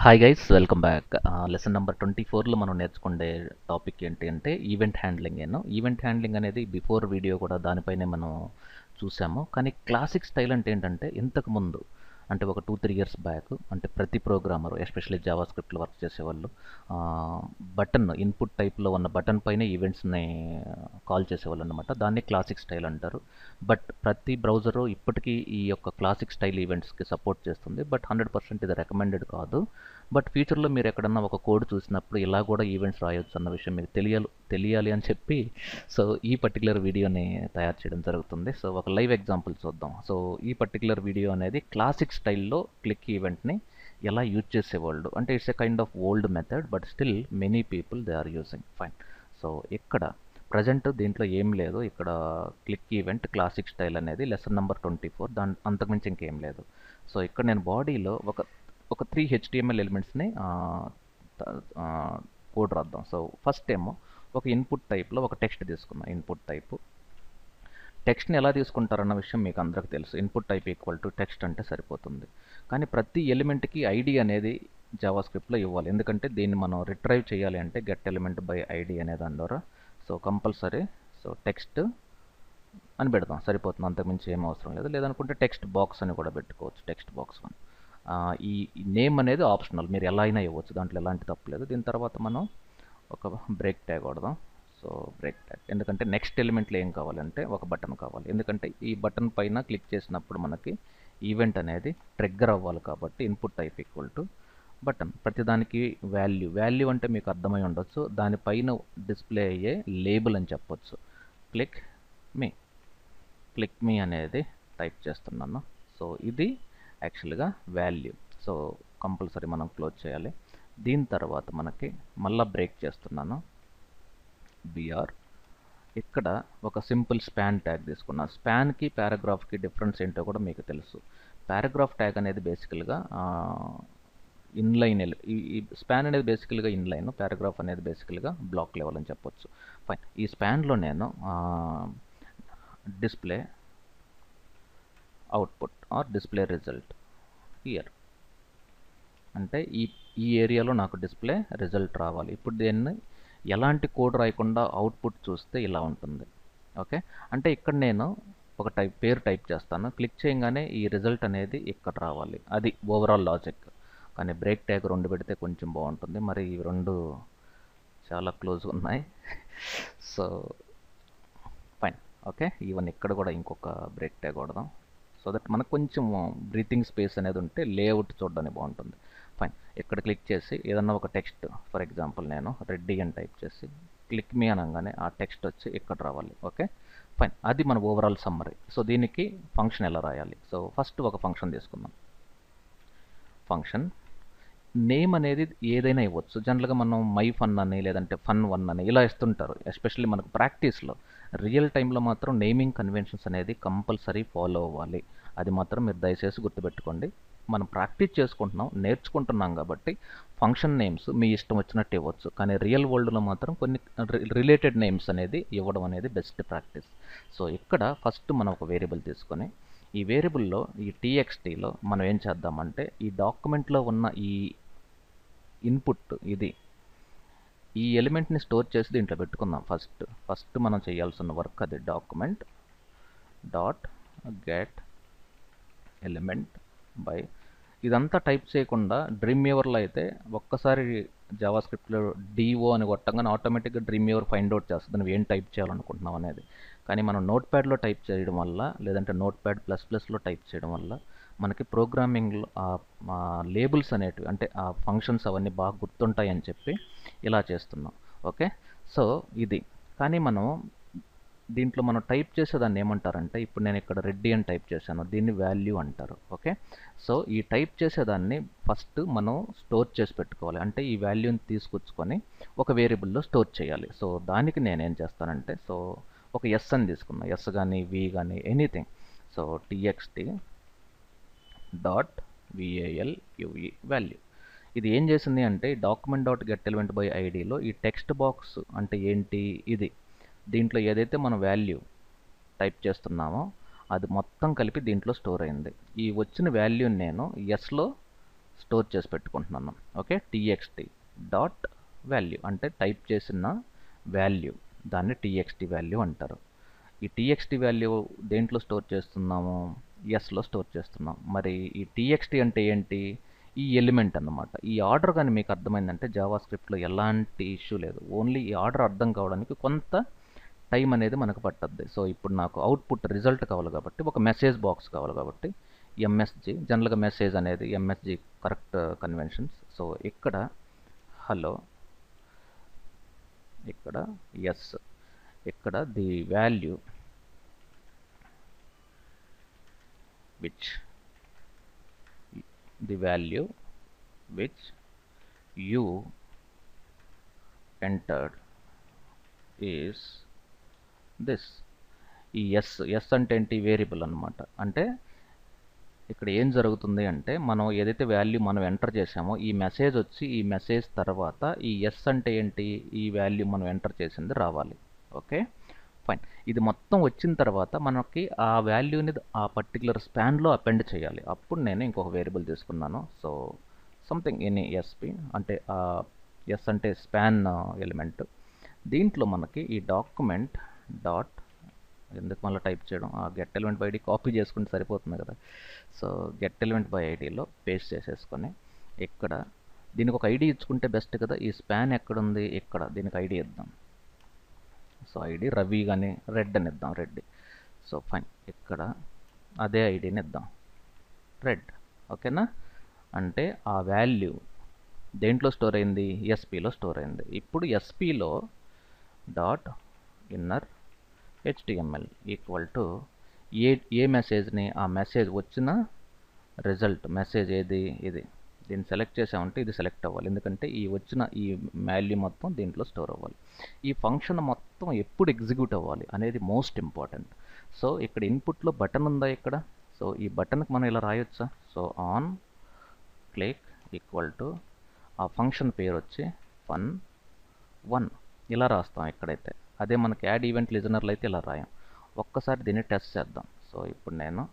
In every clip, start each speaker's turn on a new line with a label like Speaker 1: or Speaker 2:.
Speaker 1: hi guys welcome back lesson number twenty ఫోర్లో మనం నేర్చుకునే టాపిక్ ఏంటి అంటే ఈవెంట్ హ్యాండ్లింగ్ ఏనో ఈవెంట్ హ్యాండ్లింగ్ అనేది బిఫోర్ వీడియో కూడా దానిపైనే మనం చూసాము కానీ క్లాసిక్ స్టైల్ అంటే ఏంటంటే ఇంతకు ముందు అంటే ఒక టూ త్రీ ఇయర్స్ బ్యాక్ అంటే ప్రతి ప్రోగ్రామర్ ఎస్పెషల్లీ జావా స్క్రిప్ట్లో వర్క్ చేసేవాళ్ళు బటన్ ఇన్పుట్ టైప్లో ఉన్న బటన్ పైన ఈవెంట్స్ని కాల్ చేసేవాళ్ళు అనమాట దాన్ని క్లాసిక్ స్టైల్ అంటారు బట్ ప్రతి బ్రౌజరు ఇప్పటికీ ఈ యొక్క క్లాసిక్ స్టైల్ ఈవెంట్స్కి సపోర్ట్ చేస్తుంది బట్ హండ్రెడ్ పర్సెంట్ ఇది రికమెండెడ్ కాదు బట్ ఫ్యూచర్లో మీరు ఎక్కడన్నా ఒక కోడ్ చూసినప్పుడు ఇలా కూడా ఈవెంట్స్ రాయొచ్చు అన్న విషయం మీకు తెలియాలి తెలియాలి అని చెప్పి సో ఈ పర్టికులర్ వీడియోని తయారు చేయడం జరుగుతుంది సో ఒక లైవ్ ఎగ్జాంపుల్ చూద్దాం సో ఈ పర్టికులర్ వీడియో అనేది క్లాసిక్ స్టైల్లో క్లిక్ ఈవెంట్ని ఎలా యూజ్ చేసేవాళ్ళు అంటే it's a kind of old method but still many people they are using fine so ఇక్కడ ప్రజెంట్ దీంట్లో ఏం లేదు ఇక్కడ క్లిక్ ఈవెంట్ క్లాసిక్ స్టైల్ అనేది లెసన్ నెంబర్ ట్వంటీ ఫోర్ దాని అంతకుమించి ఇంకేం లేదు సో ఇక్కడ నేను బాడీలో ఒక ఒక త్రీ హెచ్డిఎంఎల్ ఎలిమెంట్స్ని కోడ్ రాద్దాం సో ఫస్ట్ ఏమో ఒక ఇన్పుట్ టైప్లో ఒక టెక్స్ట్ తీసుకుందాం ఇన్పుట్ టైపు టెక్స్ట్ని ఎలా తీసుకుంటారన్న విషయం మీకు అందరికి తెలుసు input type equal to text అంటే సరిపోతుంది కానీ ప్రతి ఎలిమెంట్కి ఐడి అనేది జావా స్క్రిప్ట్లో ఇవ్వాలి ఎందుకంటే దీన్ని మనం రిట్రైవ్ చేయాలి అంటే గెట్ ఎలిమెంట్ బై ఐడి అనే దాని ద్వారా సో కంపల్సరీ సో టెక్స్ట్ అని పెడతాం సరిపోతుంది అంతకుమించి ఏం అవసరం లేదు లేదనుకుంటే టెక్స్ట్ బాక్స్ అని కూడా పెట్టుకోవచ్చు టెక్స్ట్ బాక్స్ అని ఈ నేమ్ అనేది ఆప్షనల్ మీరు ఎలా అయినా ఇవ్వచ్చు దాంట్లో ఎలాంటి తప్పలేదు దీని తర్వాత మనం ఒక బ్రేక్ ట్యాగ్ కొడదాం సో బ్రేక్ ట్యాగ్ ఎందుకంటే నెక్స్ట్ ఎలిమెంట్లో ఏం కావాలంటే ఒక బటన్ కావాలి ఎందుకంటే ఈ బటన్ పైన క్లిక్ చేసినప్పుడు మనకి ఈవెంట్ అనేది ట్రిగ్గర్ అవ్వాలి కాబట్టి input type equal to button ప్రతిదానికి వాల్యూ వాల్యూ అంటే మీకు అర్థమై ఉండొచ్చు దానిపైన డిస్ప్లే అయ్యే లేబుల్ అని చెప్పొచ్చు క్లిక్ మీ క్లిక్ మీ అనేది టైప్ చేస్తున్నాను సో ఇది యాక్చువల్గా వాల్యూ సో కంపల్సరీ మనం క్లోజ్ చేయాలి దీని తర్వాత మనకి మళ్ళీ బ్రేక్ చేస్తున్నాను బిఆర్ ఇక్కడ ఒక సింపుల్ స్పాన్ ట్యాగ్ తీసుకున్నా స్పాన్కి పారాగ్రాఫ్కి డిఫరెన్స్ ఏంటో కూడా మీకు తెలుసు పారాగ్రాఫ్ ట్యాగ్ అనేది బేసికల్గా ఇన్లైన్ ఈ స్పాన్ అనేది బేసికల్గా ఇన్లైన్ పారాగ్రాఫ్ అనేది బేసికల్గా బ్లాక్ లెవెల్ అని చెప్పొచ్చు ఫైన్ ఈ స్పాన్లో నేను display output or display result here అంటే ఈ ఈ ఏరియాలో నాకు డిస్ప్లే రిజల్ట్ రావాలి ఇప్పుడు దీన్ని ఎలాంటి కోడ్ రాయకుండా అవుట్పుట్ చూస్తే ఇలా ఉంటుంది ఓకే అంటే ఇక్కడ నేను ఒక టైప్ పేరు టైప్ చేస్తాను క్లిక్ చేయగానే ఈ రిజల్ట్ అనేది ఇక్కడ రావాలి అది ఓవరాల్ లాజిక్ కానీ బ్రేక్ ట్యాగ్ రెండు పెడితే కొంచెం బాగుంటుంది మరి ఇవి రెండు చాలా క్లోజ్ ఉన్నాయి సో ఫైన్ ఓకే ఈవెన్ ఇక్కడ కూడా ఇంకొక బ్రేక్ ట్యాగ్ కొడదాం సో దట్ మనకు కొంచెం బ్రీతింగ్ స్పేస్ అనేది ఉంటే లేఅవుట్ చూడడానికి బాగుంటుంది ఫైన్ ఇక్కడ క్లిక్ చేసి ఏదన్నా ఒక టెక్స్ట్ ఫర్ ఎగ్జాంపుల్ నేను రెడ్డి అని టైప్ చేసి క్లిక్ మీ అనగానే ఆ టెక్స్ట్ వచ్చి ఇక్కడ రావాలి ఓకే ఫైన్ అది మన ఓవరాల్ సమ్మరీ సో దీనికి ఫంక్షన్ ఎలా రాయాలి సో ఫస్ట్ ఒక ఫంక్షన్ తీసుకుందాం ఫంక్షన్ నేమ్ అనేది ఏదైనా ఇవ్వచ్చు జనరల్గా మనం మై ఫన్ అని లేదంటే ఫన్ వన్ అని ఇలా ఇస్తుంటారు ఎస్పెషల్లీ మనకు ప్రాక్టీస్లో రియల్ టైంలో మాత్రం నేమింగ్ కన్వెన్షన్స్ అనేది కంపల్సరీ ఫాలో అవ్వాలి అది మాత్రం మీరు దయచేసి గుర్తుపెట్టుకోండి మనం ప్రాక్టీస్ చేసుకుంటున్నాం నేర్చుకుంటున్నాం కాబట్టి ఫంక్షన్ నేమ్స్ మీ ఇష్టం వచ్చినట్టు ఇవ్వచ్చు కానీ రియల్ వరల్డ్లో మాత్రం కొన్ని రిలేటెడ్ నేమ్స్ అనేది ఇవ్వడం అనేది బెస్ట్ ప్రాక్టీస్ సో ఇక్కడ ఫస్ట్ మనం ఒక వేరియబుల్ తీసుకొని ఈ వేరియబుల్లో ఈ టీఎక్స్టీలో మనం ఏం చేద్దామంటే ఈ డాక్యుమెంట్లో ఉన్న ఈ ఇన్పుట్ ఇది ఈ ఎలిమెంట్ని స్టోర్ చేసి దీంట్లో పెట్టుకుందాం ఫస్ట్ ఫస్ట్ మనం చేయాల్సిన వర్క్ అది document dot get element by ఇదంతా టైప్ చేయకుండా డ్రీమ్ యూవర్లో అయితే ఒక్కసారి జావా స్క్రిప్ట్లో డిఓ అని కొట్టగానే ఆటోమేటిక్గా డ్రీమ్ యూవర్ ఫైండ్ అవుట్ చేస్తుంది నువ్వు ఏం టైప్ చేయాలనుకుంటున్నావు అనేది కానీ మనం నోట్ ప్యాడ్లో టైప్ చేయడం వల్ల లేదంటే నోట్ ప్యాడ్ ప్లస్ ప్లస్లో టైప్ చేయడం వల్ల మనకి ప్రోగ్రామింగ్లో లేబుల్స్ అనేటివి అంటే ఆ ఫంక్షన్స్ అవన్నీ బాగా గుర్తుంటాయి అని చెప్పి ఇలా చేస్తున్నాం ఓకే సో ఇది కానీ మనం దీంట్లో మనం టైప్ చేసేదాన్ని ఏమంటారంటే ఇప్పుడు నేను ఇక్కడ రెడ్డి అని టైప్ చేశాను దీన్ని వాల్యూ అంటారు ఓకే సో ఈ టైప్ చేసేదాన్ని ఫస్ట్ మనం స్టోర్ చేసి పెట్టుకోవాలి అంటే ఈ వాల్యూని తీసుకొచ్చుకొని ఒక వేరియబుల్లో స్టోర్ చేయాలి సో దానికి నేనేం చేస్తానంటే సో ఒక ఎస్ అని తీసుకున్నా ఎస్ కానీ వి కానీ anything so TXT dot VAL UE value ఇది ఏం చేసింది అంటే document dot get element by ఐడిలో ఈ టెక్స్ట్ బాక్స్ అంటే ఏంటి ఇది దీంట్లో ఏదైతే మనం వాల్యూ టైప్ చేస్తున్నామో అది మొత్తం కలిపి దీంట్లో స్టోర్ అయింది ఈ వచ్చిన వాల్యూని నేను ఎస్లో స్టోర్ చేసి పెట్టుకుంటున్నాను ఓకే టీఎక్స్టీ డాట్ వాల్యూ అంటే టైప్ చేసిన వాల్యూ దాన్ని టీఎక్స్టీ వాల్యూ అంటారు ఈ టీఎక్స్టీ వాల్యూ దేంట్లో స్టోర్ చేస్తున్నాము ఎస్లో స్టోర్ చేస్తున్నాం మరి ఈ టీఎక్స్టీ అంటే ఏంటి ఈ ఎలిమెంట్ అన్నమాట ఈ ఆర్డర్ కానీ మీకు అర్థమైందంటే జావా స్క్రిప్ట్లో ఎలాంటి ఇష్యూ లేదు ఓన్లీ ఈ ఆర్డర్ అర్థం కావడానికి కొంత టైం అనేది మనకు పట్టద్ది సో ఇప్పుడు నాకు అవుట్పుట్ రిజల్ట్ కావాలి కాబట్టి ఒక మెసేజ్ బాక్స్ కావాలి కాబట్టి ఎంఎస్జి జనరల్గా మెసేజ్ అనేది ఎంఎస్జి కరెక్ట్ కన్వెన్షన్స్ సో ఇక్కడ హలో ఇక్కడ ఎస్ ఇక్కడ the value which the value which you entered is this ఈ ఎస్ ఎస్ అంటే ఏంటి వేరియబుల్ అనమాట అంటే ఇక్కడ ఏం జరుగుతుంది అంటే మనం ఏదైతే వాల్యూ మనం ఎంటర్ చేసామో ఈ మెసేజ్ వచ్చి ఈ మెసేజ్ తర్వాత ఈ ఎస్ అంటే ఏంటి ఈ వాల్యూ మనం ఎంటర్ చేసింది రావాలి ఓకే ఫైన్ ఇది మొత్తం వచ్చిన తర్వాత మనకి ఆ వాల్యూని ఆ పర్టికులర్ స్పాన్లో అపెండ్ చేయాలి అప్పుడు నేను ఇంకొక వేరియబుల్ తీసుకున్నాను సో సంథింగ్ ఎనీ ఎస్పి అంటే ఎస్ అంటే స్పాన్ ఎలిమెంట్ దీంట్లో మనకి ఈ డాక్యుమెంట్ డాట్ ఎందుకు మళ్ళీ టైప్ చేయడం ఆ get element by ID copy చేసుకుంటే సరిపోతుంది కదా సో గెట్ ఎలిమెంట్ బై ఐడిలో పేస్ట్ చేసేసుకొని ఇక్కడ దీనికి ఒక ఐడి ఇచ్చుకుంటే బెస్ట్ కదా ఈ స్పాన్ ఎక్కడుంది ఇక్కడ దీనికి ఐడి ఇద్దాం సో ఐడి రవి కానీ రెడ్ అని ఇద్దాం రెడ్ సో ఫైన్ ఇక్కడ అదే ఐడిని ఇద్దాం రెడ్ ఓకేనా అంటే ఆ వాల్యూ దేంట్లో స్టోర్ అయింది ఎస్పీలో స్టోర్ అయింది ఇప్పుడు ఎస్పీలో dot inner HTML equal to ఏ ఏ మెసేజ్ని ఆ మెసేజ్ వచ్చిన రిజల్ట్ మెసేజ్ ఏది ఇది దీన్ని సెలెక్ట్ చేసామంటే ఇది సెలెక్ట్ అవ్వాలి ఎందుకంటే ఈ వచ్చిన ఈ వాల్యూ మొత్తం దీంట్లో స్టోర్ అవ్వాలి ఈ ఫంక్షన్ మొత్తం ఎప్పుడు ఎగ్జిక్యూట్ అవ్వాలి అనేది మోస్ట్ ఇంపార్టెంట్ సో ఇక్కడ ఇన్పుట్లో బటన్ ఉందా ఇక్కడ సో ఈ బటన్కి మనం ఇలా రాయొచ్చా so on click equal to ఆ ఫంక్షన్ పేరు వచ్చి ఫన్ వన్ ఇలా రాస్తాం ఎక్కడైతే అదే మనకి యాడ్ ఈవెంట్ లిజనర్లు అయితే ఇలా రాయం ఒక్కసారి దీన్ని టెస్ట్ చేద్దాం సో ఇప్పుడు నేను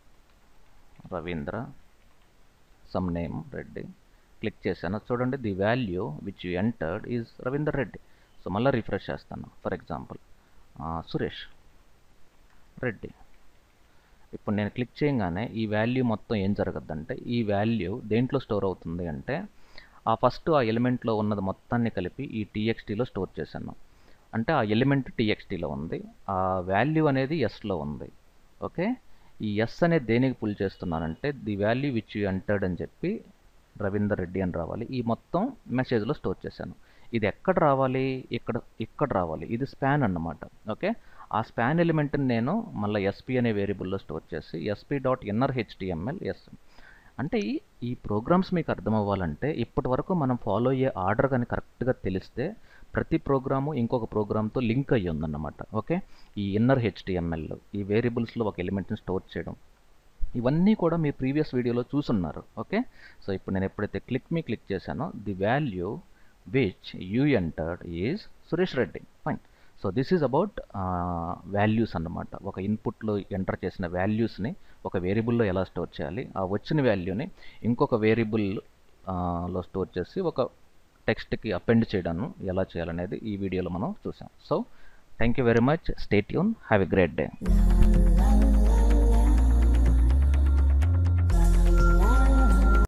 Speaker 1: Ravindra some name Reddy click చేశాను చూడండి the value which you entered is Ravinder Reddy so మళ్ళీ రిఫ్రెష్ చేస్తాను ఫర్ ఎగ్జాంపుల్ సురేష్ రెడ్డి ఇప్పుడు నేను క్లిక్ చేయగానే ఈ వాల్యూ మొత్తం ఏం జరగద్దంటే ఈ వాల్యూ దేంట్లో స్టోర్ అవుతుంది అంటే ఆ ఫస్ట్ ఆ ఎలిమెంట్లో ఉన్నది మొత్తాన్ని కలిపి ఈ టీఎక్స్టీలో స్టోర్ చేశాను అంటే ఆ ఎలిమెంట్ టీఎక్స్టీలో ఉంది ఆ వాల్యూ అనేది ఎస్లో ఉంది ఓకే ఈ ఎస్ అనేది దేనికి పుల్ చేస్తున్నానంటే the value which you entered అని చెప్పి రవీందర్ రెడ్డి అని రావాలి ఈ మొత్తం మెసేజ్లో స్టోర్ చేశాను ఇది ఎక్కడ రావాలి ఇక్కడ ఇక్కడ రావాలి ఇది స్పాన్ అన్నమాట ఓకే ఆ స్పాన్ ఎలిమెంట్ని నేను మళ్ళీ ఎస్పీ అనే వేరియబుల్లో స్టోర్ చేసి SP dot inner HTML S అంటే ఈ ఈ ప్రోగ్రామ్స్ మీకు అర్థం అవ్వాలంటే ఇప్పటి వరకు మనం ఫాలో అయ్యే ఆర్డర్ కానీ కరెక్ట్గా తెలిస్తే ప్రతి ప్రోగ్రాము ఇంకొక ప్రోగ్రామ్తో లింక్ అయ్యి ఉందన్నమాట ఓకే ఈ ఇన్నర్ హెచ్టిఎంఎల్ ఈ వేరియబుల్స్లో ఒక ఎలిమెంట్ని స్టోర్ చేయడం ఇవన్నీ కూడా మీ ప్రీవియస్ వీడియోలో చూసున్నారు ఓకే సో ఇప్పుడు నేను ఎప్పుడైతే క్లిక్ మీ క్లిక్ చేశానో the value which you entered is Suresh Reddy fine so this is about values అన్నమాట ఒక ఇన్పుట్లో ఎంటర్ చేసిన వాల్యూస్ని ఒక వేరియబుల్లో ఎలా స్టోర్ చేయాలి ఆ వచ్చిన వాల్యూని ఇంకొక వేరియబుల్ లో స్టోర్ చేసి ఒక టెక్స్ట్కి అపెండ్ చేయడం ఎలా చేయాలనేది ఈ వీడియోలో మనం చూసాం so thank you very much stay యూన్ హ్యావ్ ఎ గ్రేట్ డే